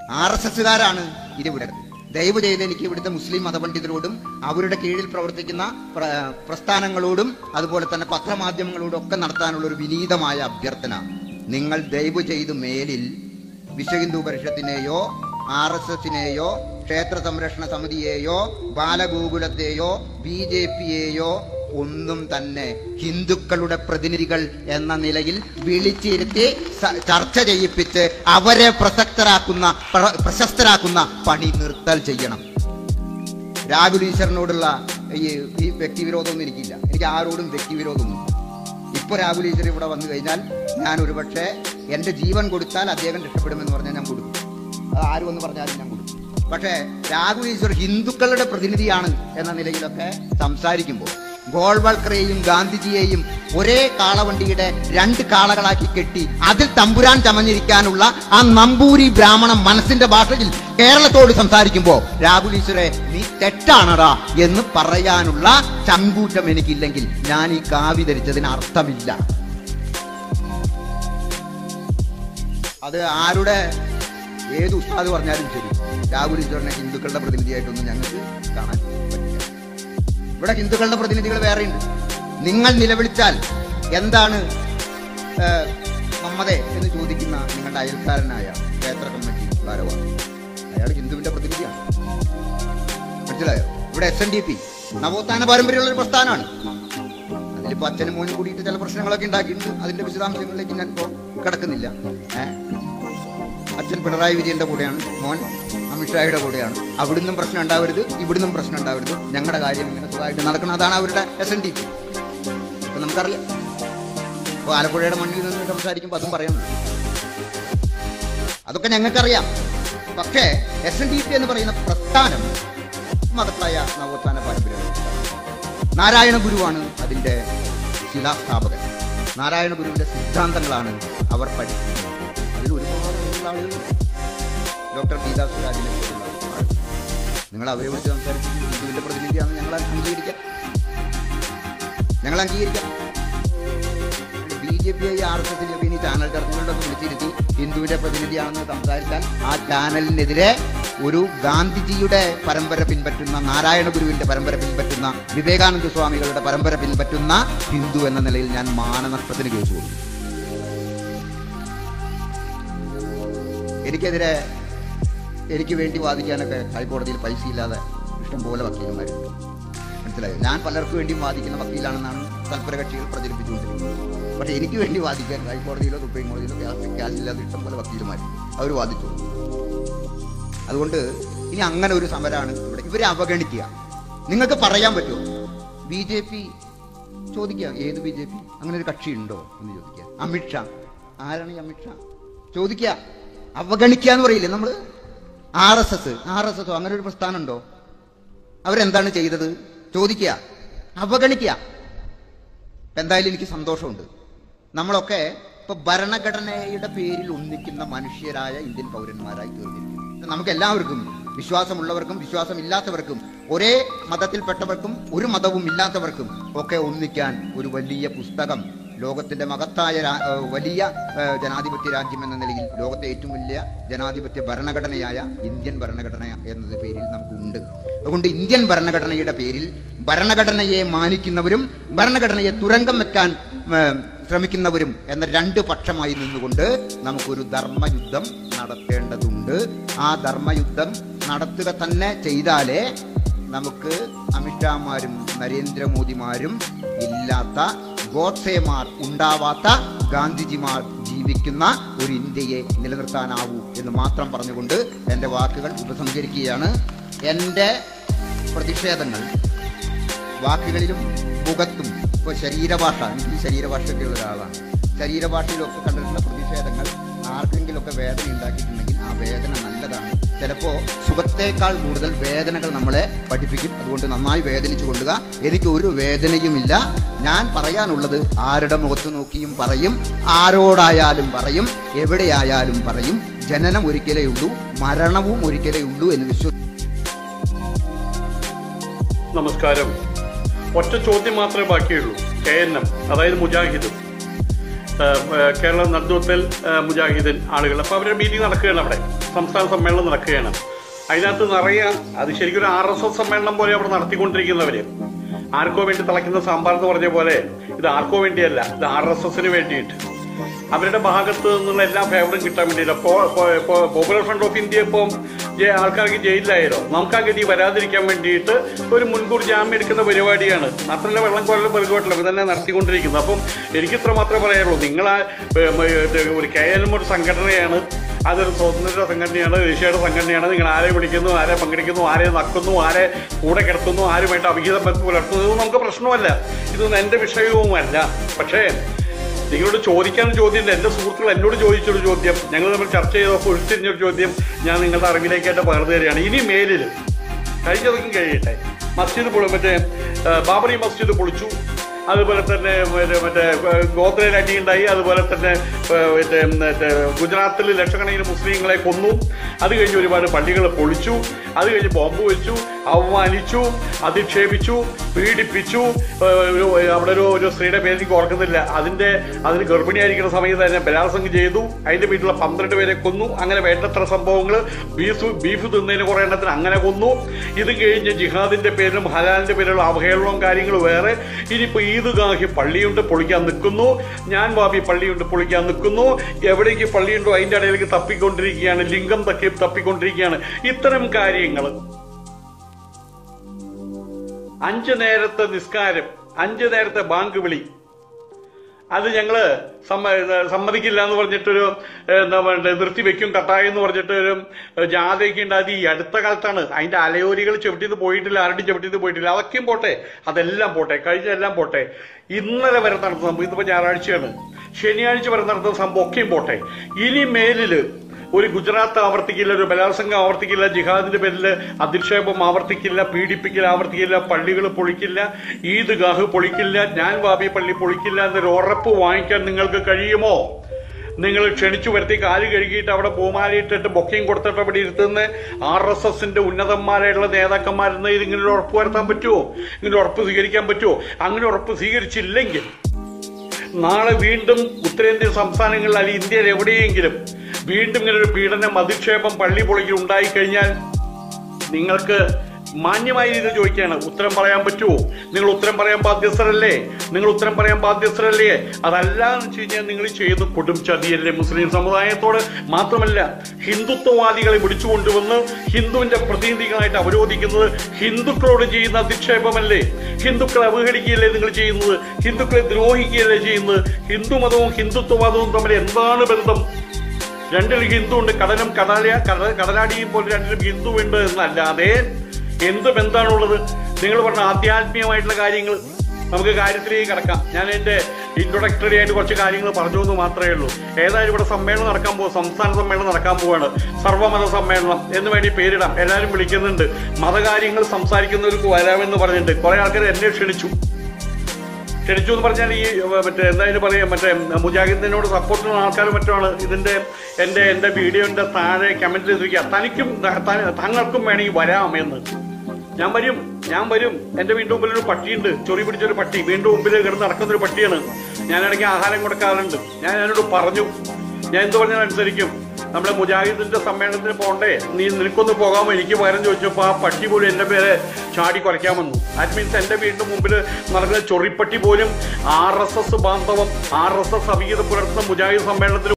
R S എസ്സുകാരാണ് ഇത് വിടരുത് ദയവ് ചെയ്ത് എനിക്ക് ഇവിടുത്തെ മുസ്ലിം മതപണ്ഡിതരോടും അവരുടെ കീഴിൽ പ്രവർത്തിക്കുന്ന പ്ര- പ്രസ്ഥാനങ്ങളോടും അതുപോലെ തന്നെ പത്രമാധ്യമങ്ങളോടും ഒക്കെ നടത്താനുള്ള ഒരു വിനീതമായ അഭ്യർത്ഥന നിങ്ങൾ ദയവ് ചെയ്ത് മേലിൽ വിശ്വ ഹിന്ദു പരിഷത്തിനെയോ ആർ എസ് എസിനെയോ ക്ഷേത്ര സംരക്ഷണ സമിതിയെയോ ബാലഗോകുലത്തെയോ ബി ജെ പിയെയോ ഒന്നും തന്നെ ഹിന്ദുക്കളുടെ പ്രതിനിധികൾ എന്ന നിലയിൽ വിളിച്ചിരുത്തി സ- ചർച്ച ചെയ്യിപ്പിച്ച് അവരെ പ്രസക്തരാക്കുന്ന പ്ര- പ്രശസ്തരാക്കുന്ന പണി നിർത്തൽ ചെയ്യണം രാഹുൽ ഈശ്വരനോടുള്ള ഈ ഈ വ്യക്തിവിരോധമൊന്നും എനിക്കില്ല എനിക്ക് ആരോടും വ്യക്തിവിരോധമൊന്നും ഇപ്പൊ രാഹുൽ ഈശ്വർ ഇവിടെ വന്നു കഴിഞ്ഞാൽ ഞാൻ ഒരുപക്ഷെ എന്റെ ജീവൻ കൊടുത്താൽ അദ്ദേഹം രക്ഷപ്പെടുമെന്ന് പറഞ്ഞാൽ ഞാൻ കൊടുക്കും അത് ആരും എന്ന് പറഞ്ഞാലും ഞാൻ കൊടുക്കും പക്ഷേ രാഹുൽ ഈശ്വർ ഹിന്ദുക്കളുടെ പ്രതിനിധിയാണ് എന്ന നിലയിലൊക്കെ സംസാരിക്കുമ്പോൾ ഗോൾവൾക്കറെയും ഗാന്ധിജിയെയും ഒരേ കാളവണ്ടിയുടെ രണ്ട് കാളകളാക്കി കെട്ടി അതിൽ തമ്പുരാൻ ചമഞ്ഞിരിക്കാനുള്ള ആ നമ്പൂരി ബ്രാഹ്മണ മനസ്സിന്റെ ഭാഷയിൽ കേരളത്തോട് സംസാരിക്കുമ്പോ രാഹുൽ ഈശ്വരെ നീ തെറ്റാണടാ എന്ന് പറയാനുള്ള ചങ്കൂറ്റം എനിക്കില്ലെങ്കിൽ ഞാൻ ഈ കാവി ധരിച്ചതിന് അർത്ഥമില്ല അത് ആരുടെ ഏത് ഉസ്താദ് പറഞ്ഞാലും ശരി രാഹുൽ ഈശ്വരനെ ഹിന്ദുക്കളുടെ പ്രതിനിധിയായിട്ടൊന്നും ഞങ്ങൾക്ക് കാണാൻ പറ്റില്ല ഇവിടെ ഹിന്ദുക്കളുടെ പ്രതിനിധികൾ വേറെയുണ്ട് നിങ്ങൾ നിലവിളിച്ചാൽ എന്താണ് ഏഹ്, മമ്മദേ എന്ന് ചോദിക്കുന്ന നിങ്ങളുടെ അയൽക്കാരനായ ക്ഷേത്ര കമ്മിറ്റി ഭാരവാഹി അയാൾ ഹിന്ദുവിന്റെ പ്രതിനിധിയാണ് മനസ്സിലായോ ഇവിടെ എസ് എൻ ഡി പി നവോത്ഥാന പാരമ്പര്യമുള്ള ഒരു പ്രസ്ഥാനമാണ് അതിലിപ്പോ അച്ഛനും മോനും കൂടിയിട്ട് ചില പ്രശ്നങ്ങളൊക്കെ ഉണ്ടാക്കിയിട്ടുണ്ട് അതിന്റെ വിശദാംശങ്ങളിലേക്ക് ഞാൻ ഇപ്പോൾ കിടക്കുന്നില്ല ഏഹ് അച്ഛൻ പിണറായി വിജയന്റെ കൂടെയാണ് മോൻ അമിത്ഷായുടെ കൂടെയാണ് അവിടുന്നും പ്രശ്നം ഉണ്ടാവരുത് ഇവിടുന്നും പ്രശ്നം ഉണ്ടാവരുത് ഞങ്ങളുടെ കാര്യം ഇങ്ങനെ സുഖമായിട്ട് നടക്കണം അതാണ് അവരുടെ എസ് എൻ ഡി പി അപ്പൊ നമുക്കറിയാം അപ്പോൾ ആലപ്പുഴയുടെ മണ്ണിൽ നിന്ന് സംസാരിക്കുമ്പോൾ അതും പറയുന്നുണ്ട് അതൊക്കെ ഞങ്ങൾക്കറിയാം പക്ഷേ എസ് എൻ ഡി പി എന്ന് പറയുന്ന പ്രസ്ഥാനം മതത്തായ നവോത്ഥാന പാരമ്പര്യം നാരായണ ഗുരുവാണ് അതിൻ്റെ ശിലാസ്ഥാപകൻ നാരായണ ഗുരുവിന്റെ സിദ്ധാന്തങ്ങളാണ് അവർ പഠിക്കുന്നത് അതിൽ ഒരുപാട് ഉള്ള ആളുകളുണ്ട് ഡോക്ടർ ഗീതാ സുരാജിനെ പോലുള്ള ആളുകൾ നിങ്ങൾ അവരെ വിളിച്ച് സംസാരിച്ച് ഹിന്ദുവിന്റെ പ്രതിനിധിയാണെന്ന് ഞങ്ങൾ അംഗീകരിക്കാം ഞങ്ങൾ അംഗീകരിക്കാം B J P R S എസിന്റെ ഇനി ചാനൽ ചർച്ചകളിലൊക്കെ വിളിച്ചിരുത്തി ഹിന്ദുവിന്റെ പ്രതിനിധിയാണെന്ന് സംസാരിച്ചാൽ ആ ചാനലിനെതിരെ ഒരു ഗാന്ധിജിയുടെ പരമ്പര പിൻപറ്റുന്ന നാരായണ ഗുരുവിന്റെ പരമ്പര പിൻപറ്റുന്ന വിവേകാനന്ദ സ്വാമികളുടെ പരമ്പര പിൻപറ്റുന്ന ഹിന്ദു എന്ന നിലയിൽ ഞാൻ മാനനഷ്ടത്തിന് കേസ് കൊടുക്കും എനിക്കെതിരെ എനിക്ക് വേണ്ടി വാദിക്കാനൊക്കെ ഹൈക്കോടതിയിൽ പൈസ ഇല്ലാതെ ഇഷ്ടംപോലെ വക്കീലന്മാരുണ്ട് മനസ്സിലായോ ഞാൻ പലർക്കും വേണ്ടി വാദിക്കുന്ന വക്കീലാണെന്നാണ് തൽപര കക്ഷികൾ പ്രചരിപ്പിച്ചുകൊണ്ടിരിക്കുന്നത് പക്ഷെ എനിക്ക് വേണ്ടി വാദിക്കാൻ ഹൈക്കോടതിയിലോ സുപ്രീം കോടതിയിലോ ക്യാഷ് ക്യാഷ് ഇല്ലാതെ ഇഷ്ടംപോലെ വക്കീലന്മാരുണ്ട് അവർ വാദിച്ചു അതുകൊണ്ട് ഇനി അങ്ങനെ ഒരു സമരമാണ് ഇവിടെ ഇവരെ അവഗണിക്കുക നിങ്ങൾക്ക് പറയാൻ പറ്റുമോ ബി ജെ പി ചോദിക്കുക ഏത് ബി ജെ പി അങ്ങനെ ഒരു കക്ഷി ഉണ്ടോ എന്ന് ചോദിക്കുക അമിത്ഷാ ആരാണ് ഈ അമിത്ഷാ ചോദിക്കുക അവഗണിക്കുക എന്ന് പറയില്ലേ നമ്മൾ R S S R S എസോ അങ്ങനെ ഒരു പ്രസ്ഥാനം ഉണ്ടോ അവരെന്താണ് ചെയ്തത് ചോദിക്കുക അവഗണിക്കുക ഇപ്പൊ എന്തായാലും എനിക്ക് സന്തോഷമുണ്ട് നമ്മളൊക്കെ ഇപ്പൊ ഭരണഘടനയുടെ പേരിൽ ഒന്നിക്കുന്ന മനുഷ്യരായ ഇന്ത്യൻ പൗരന്മാരായി തീർന്നിരിക്കുന്നു നമുക്ക് എല്ലാവർക്കും വിശ്വാസമുള്ളവർക്കും വിശ്വാസമില്ലാത്തവർക്കും ഒരേ മതത്തിൽപ്പെട്ടവർക്കും ഒരു മതവും ഇല്ലാത്തവർക്കും ഒക്കെ ഒന്നിക്കാൻ ഒരു വലിയ പുസ്തകം ലോകത്തിന്റെ മഹത്തായ രാ- ഏഹ് വലിയ ഏഹ് ജനാധിപത്യ രാജ്യം എന്ന നിലയിൽ ലോകത്തെ ഏറ്റവും വലിയ ജനാധിപത്യ ഭരണഘടനയായ ഇന്ത്യൻ ഭരണഘടന എന്നത് പേരിൽ നമുക്കുണ്ട് അതുകൊണ്ട് ഇന്ത്യൻ ഭരണഘടനയുടെ പേരിൽ ഭരണഘടനയെ മാനിക്കുന്നവരും ഭരണഘടനയെ തുരങ്കം വെക്കാൻ ഏഹ്, ശ്രമിക്കുന്നവരും എന്ന രണ്ട് പക്ഷമായി നിന്നുകൊണ്ട് നമുക്കൊരു ധർമ്മയുദ്ധം നടത്തേണ്ടതുണ്ട് ആ ധർമ്മയുദ്ധം നടത്തുക തന്നെ ചെയ്താലേ നമുക്ക് അമിത്ഷാമാരും നരേന്ദ്രമോദിമാരും ഇല്ലാത്ത ഗോഡ്സേമാർ ഉണ്ടാവാത്ത ഗാന്ധിജിമാർ ജീവിക്കുന്ന ഒരു ഇന്ത്യയെ നിലനിർത്താനാവൂ എന്ന് മാത്രം പറഞ്ഞുകൊണ്ട് എൻ്റെ വാക്കുകൾ ഉപസംഹരിക്കുകയാണ് എൻ്റെ പ്രതിഷേധങ്ങൾ വാക്കുകളിലും മുഖത്തും ഇപ്പോൾ ശരീരഭാഷ എനിക്ക് ശരീരഭാഷയൊക്കെ ഉള്ള ഒരാളാണ് ശരീരഭാഷയിലൊക്കെ കണ്ടിട്ടുള്ള പ്രതിഷേധങ്ങൾ ആർക്കെങ്കിലുമൊക്കെ വേദന ഉണ്ടാക്കിയിട്ടുണ്ടെങ്കിൽ ആ വേദന നല്ലതാണ് ചിലപ്പോൾ സുഖത്തേക്കാൾ കൂടുതൽ വേദനകൾ നമ്മളെ പഠിപ്പിക്കും അതുകൊണ്ട് നന്നായി വേദനിച്ചു കൊള്ളുക എനിക്ക് ഒരു വേദനയുമില്ല ഞാൻ പറയാനുള്ളത് ആരുടെ മുഖത്ത് നോക്കിയും പറയും ആരോടായാലും പറയും എവിടെയായാലും പറയും ജനനം ഒരിക്കലേ ഉള്ളൂ മരണവും ഒരിക്കലേ ഉള്ളൂ എന്ന് വിശ്വസിക്കും നമസ്കാരം ഒറ്റ ചോദ്യം മാത്രമേ ബാക്കിയുള്ളൂ കെ എൻ എം അതായത് മുജാഹിദും ആ, ആ, കേരള നദ്വത്തൽ മുജാഹിദീൻ ആളുകൾ അപ്പോൾ അവരുടെ മീറ്റിംഗ് നടക്കുകയാണ് അവിടെ സംസ്ഥാന സമ്മേളനം നടക്കുകയാണ് അതിനകത്ത് നിറയെ അത് ശരിക്കും ഒരു ആർ എസ് എസ് സമ്മേളനം പോലെ അവിടെ നടത്തിക്കൊണ്ടിരിക്കുന്നവര് ആർക്കോ വേണ്ടി തിളയ്ക്കുന്ന സാമ്പാർ എന്ന് പറഞ്ഞ പോലെ ഇത് ആർക്കോ വേണ്ടിയല്ല ഇത് ആർ എസ് എസിന് വേണ്ടിയിട്ട് അവരുടെ ഭാഗത്ത് നിന്നുള്ള എല്ലാ ഫേവറും കിട്ടാൻ വേണ്ടിയില്ല ഇപ്പോൾ പോപ്പുലർ ഫ്രണ്ട് ഓഫ് ഇന്ത്യ ഇപ്പം ജെ- ആൾക്കാർക്ക് ജയിലിലായാലോ നമുക്ക് ആ ഗതി വരാതിരിക്കാൻ വേണ്ടിയിട്ട് ഒരു മുൻകൂർ ജാമ്യം എടുക്കുന്ന പരിപാടിയാണ് മാത്രമല്ല വെള്ളം കൊല്ലം പെറുകോട്ടില്ല ഇതന്നെ നടത്തിക്കൊണ്ടിരിക്കുന്നത് അപ്പം എനിക്ക് ഇത്ര മാത്രമേ പറയാനുള്ളൂ നിങ്ങൾ ആ ഏം, ഇത് ഒരു കെ എൽ എം ഒരു സംഘടനയാണ് അതൊരു സ്വതന്ത്ര സംഘടനയാണ് ദേശീയയുടെ സംഘടനയാണ് നിങ്ങൾ ആരെ വിളിക്കുന്നു ആരെ പങ്കെടുക്കുന്നു ആരെ നക്കുന്നു ആരെ കൂടെ കിടത്തുന്നു ആരുമായിട്ട് അവിഹിത ബന്ധം പുലർത്തുന്നു ഇതൊന്നും നമുക്ക് പ്രശ്നമല്ല ഇതൊന്നും എൻ്റെ വിഷയവുമല്ല പക്ഷേ നിങ്ങളോട് ചോദിക്കാൻ ചോദ്യമില്ല എൻ്റെ സുഹൃത്തുക്കൾ എന്നോട് ചോദിച്ചൊരു ചോദ്യം ഞങ്ങൾ തമ്മിൽ ചർച്ച ചെയ്തപ്പോൾ ഉരുത്തിരിഞ്ഞൊരു ചോദ്യം ഞാൻ നിങ്ങളുടെ അറിവിലേക്കായിട്ട് പകർന്നു തരികയാണ് ഇനി മേലിൽ കഴിഞ്ഞതൊക്കെ കഴിയട്ടെ മസ്ജിദ് പൊളി മറ്റേ ആ, ബാബറി മസ്ജിദ് പൊളിച്ചു അതുപോലെ തന്നെ മറ്റേ മറ്റേ ഗോത്രയിൽ അടിയുണ്ടായി അതുപോലെ തന്നെ ആ, മറ്റേ മറ്റേ ഗുജറാത്തിൽ ലക്ഷക്കണക്കിന് മുസ്ലിങ്ങളെ കൊന്നു അത് കഴിഞ്ഞ് ഒരുപാട് പള്ളികൾ പൊളിച്ചു അത് കഴിഞ്ഞ് ബോംബ് വെച്ചു അവമാനിച്ചു അധിക്ഷേപിച്ചു പീഡിപ്പിച്ചു ആ, ഒരു അവിടെ ഒരു ഒരു സ്ത്രീയുടെ പേര് എനിക്ക് ഓർക്കുന്നില്ല അതിന്റെ അതിന് ഗർഭിണിയായിരിക്കുന്ന സമയത്ത് തന്നെ ബലാത്സംഗം ചെയ്തു അതിന്റെ വീട്ടിലുള്ള പന്ത്രണ്ട് പേരെ കൊന്നു അങ്ങനെ വേണ്ടത്ര സംഭവങ്ങൾ ബീഫ് ബീഫ് തിന്നതിന് കുറേ എണ്ണത്തിന് അങ്ങനെ കൊന്നു ഇത് കഴിഞ്ഞ് ജിഹാദിന്റെ പേരിലും ഹലാലിന്റെ പേരിലുള്ള അവഹേളനവും കാര്യങ്ങളും വേറെ ഇനിയിപ്പോ ഈദ്ഗാഹി പള്ളിയുണ്ട് പൊളിക്കാൻ നിൽക്കുന്നു ഞാൻ ബാബി പള്ളിയുണ്ട് പൊളിക്കാൻ നിൽക്കുന്നു എവിടേക്ക് പള്ളിയുണ്ടോ അതിന്റെ ഇടയിലേക്ക് തപ്പിക്കൊണ്ടിരിക്കുകയാണ് ലിംഗം തക്കി തപ്പിക്കൊണ്ടിരിക്കുകയാണ് ഇത്തരം കാര്യങ്ങൾ അഞ്ച് നേരത്തെ നിസ്കാരം അഞ്ച് നേരത്തെ ബാങ്ക് വിളി അത് ഞങ്ങള് സമ്മ സമ്മതിക്കില്ല എന്ന് പറഞ്ഞിട്ടൊരു ഏഹ്, എന്താ പറയുക നിർത്തിവെക്കും കട്ടായം എന്ന് പറഞ്ഞിട്ട് ഒരു ഏഹ്, ജാഥയൊക്കെ ഉണ്ട് അത് ഈ അടുത്ത കാലത്താണ് അതിന്റെ അലയോരികൾ ചവിട്ടിന്ന് പോയിട്ടില്ല ആരുടെയും ചവിട്ടിന്ന് പോയിട്ടില്ല അതൊക്കെയും പോട്ടെ അതെല്ലാം പോട്ടെ കഴിഞ്ഞ എല്ലാം പോട്ടെ ഇന്നലെ വരെ നടന്ന സംഭവം ഇന്നിപ്പോ ഞായറാഴ്ചയാണ് ശനിയാഴ്ച വരെ നടന്ന സംഭവം ഒക്കെയും പോട്ടെ ഇനി മേലില് ഒരു ഗുജറാത്ത് ആവർത്തിക്കില്ല ഒരു ബലാത്സംഗം ആവർത്തിക്കില്ല ജിഹാദിന്റെ പേരിൽ അധിക്ഷേപം ആവർത്തിക്കില്ല പീഡിപ്പിക്കൽ ആവർത്തിക്കില്ല പള്ളികൾ പൊളിക്കില്ല ഈദ്ഗാഹ് പൊളിക്കില്ല ഞാൻ ബാബി പള്ളി പൊളിക്കില്ല എന്നൊരു ഉറപ്പ് വാങ്ങിക്കാൻ നിങ്ങൾക്ക് കഴിയുമോ നിങ്ങൾ ക്ഷണിച്ചു വരുത്തി കാല് കഴുകിയിട്ട് അവിടെ പൂമാലയിട്ടിട്ട് ബൊക്കയും കൊടുത്തിട്ട് അവിടെ ഇരുത്തുന്ന ആർ എസ് എസിന്റെ ഉന്നതന്മാരായിട്ടുള്ള നേതാക്കന്മാരെന്ന് ഇതിങ്ങനെ ഉറപ്പ് വരുത്താൻ പറ്റുമോ ഇങ്ങനെ ഉറപ്പ് സ്വീകരിക്കാൻ പറ്റുമോ അങ്ങനെ ഉറപ്പ് സ്വീകരിച്ചില്ലെങ്കിൽ നാളെ വീണ്ടും ഉത്തരേന്ത്യൻ സംസ്ഥാനങ്ങളിൽ അല്ലെങ്കിൽ ഇന്ത്യയിൽ എവിടെയെങ്കിലും വീണ്ടും ഇങ്ങനെ ഒരു പീഡനം അധിക്ഷേപം പള്ളി പൊളിക്കൽ ഉണ്ടായിക്കഴിഞ്ഞാൽ നിങ്ങൾക്ക് മാന്യമായ രീതിയിൽ ചോദിക്കുകയാണ് ഉത്തരം പറയാൻ പറ്റുമോ നിങ്ങൾ ഉത്തരം പറയാൻ ബാധ്യസ്ഥരല്ലേ നിങ്ങൾ ഉത്തരം പറയാൻ ബാധ്യസ്ഥരല്ലേ അതല്ല എന്ന് വെച്ച് കഴിഞ്ഞാൽ നിങ്ങൾ ചെയ്യുന്ന കൊടും ചതിയല്ലേ മുസ്ലിം സമുദായത്തോട് മാത്രമല്ല ഹിന്ദുത്വവാദികളെ വിളിച്ചു കൊണ്ടുവന്ന് ഹിന്ദുവിന്റെ പ്രതിനിധികളായിട്ട് അവരോധിക്കുന്നത് ഹിന്ദുക്കളോട് ചെയ്യുന്ന അധിക്ഷേപമല്ലേ ഹിന്ദുക്കളെ അവഹേളിക്കുകയല്ലേ നിങ്ങൾ ചെയ്യുന്നത് ഹിന്ദുക്കളെ ദ്രോഹിക്കുകയല്ലേ ചെയ്യുന്നത് ഹിന്ദുമതവും ഹിന്ദുത്വവാദവും തമ്മിൽ എന്താണ് ബന്ധം രണ്ടിലും ഹിന്ദു ഉണ്ട് കടലും കടല കട കടലാടിയും പോലെ രണ്ടിലും ഹിന്ദു ഉണ്ട് എന്നല്ലാതെ എന്ത് ബന്ധാണുള്ളത് നിങ്ങൾ പറഞ്ഞ ആധ്യാത്മികമായിട്ടുള്ള കാര്യങ്ങൾ നമുക്ക് കാര്യത്തിലേക്ക് കിടക്കാം ഞാൻ എൻ്റെ ഇൻട്രൊഡക്ടറി ആയിട്ട് കുറച്ച് കാര്യങ്ങൾ പറഞ്ഞു എന്ന് മാത്രമേ ഉള്ളൂ ഏതായാലും ഇവിടെ സമ്മേളനം നടക്കാൻ പോകും സംസ്ഥാന സമ്മേളനം നടക്കാൻ പോവാണ് സർവ്വമത സമ്മേളനം എന്ന് വേണ്ടി പേരിടാം എല്ലാവരും വിളിക്കുന്നുണ്ട് മതകാര്യങ്ങൾ സംസാരിക്കുന്നവർക്ക് വരാമെന്ന് പറഞ്ഞിട്ടുണ്ട് കുറെ ആൾക്കാർ എന്നെ ക്ഷണിച്ചു ക്ഷണിച്ചു എന്ന് പറഞ്ഞാൽ ഈ ഏർ, മറ്റേ എന്തായാലും പറയാം മറ്റേ മുജാഹിദിനോട് സപ്പോർട്ടുള്ള ആൾക്കാർ മറ്റാണ് ഇതിന്റെ എന്റെ എന്റെ വീഡിയോന്റെ താഴെ കമന്റ് ചെയ്തിരിക്കുക തനിക്കും ത- ത- തങ്ങൾക്കും വേണമെങ്കിൽ വരാം എന്ന് ഞാൻ വരും ഞാൻ വരും എന്റെ വീണ്ടും മുമ്പിൽ ഒരു പട്ടിയുണ്ട് ചൊറി പിടിച്ചൊരു പട്ടി വീണ്ടും മുമ്പിൽ കിടന്ന് നടക്കുന്ന ഒരു പട്ടിയാണ് ഞാനിടയ്ക്ക് ആഹാരം കൊടുക്കാറുണ്ട് ഞാൻ എന്നോട് പറഞ്ഞു ഞാൻ എന്ത് പറഞ്ഞാൽ അനുസരിക്കും നമ്മുടെ മുജാഹിദിന്റെ സമ്മേളനത്തിന് പോകണ്ടേ നീ നിനക്കൊന്ന് പോകാമോ എനിക്ക് പകരം ചോദിച്ചപ്പോൾ ആ പട്ടി പോലും എന്റെ പേരെ ചാടി കുറയ്ക്കാമെന്നു ദാറ്റ് മീൻസ് എന്റെ വീണ്ടും മുമ്പിൽ നടക്കുന്ന ചൊറിപ്പട്ടി പോലും ആർ എസ് എസ് ബാന്ധവം ആർ എസ് എസ് അവിഹിതം പുലർത്തുന്ന മുജാഹിദ് സമ്മേളനത്തിന്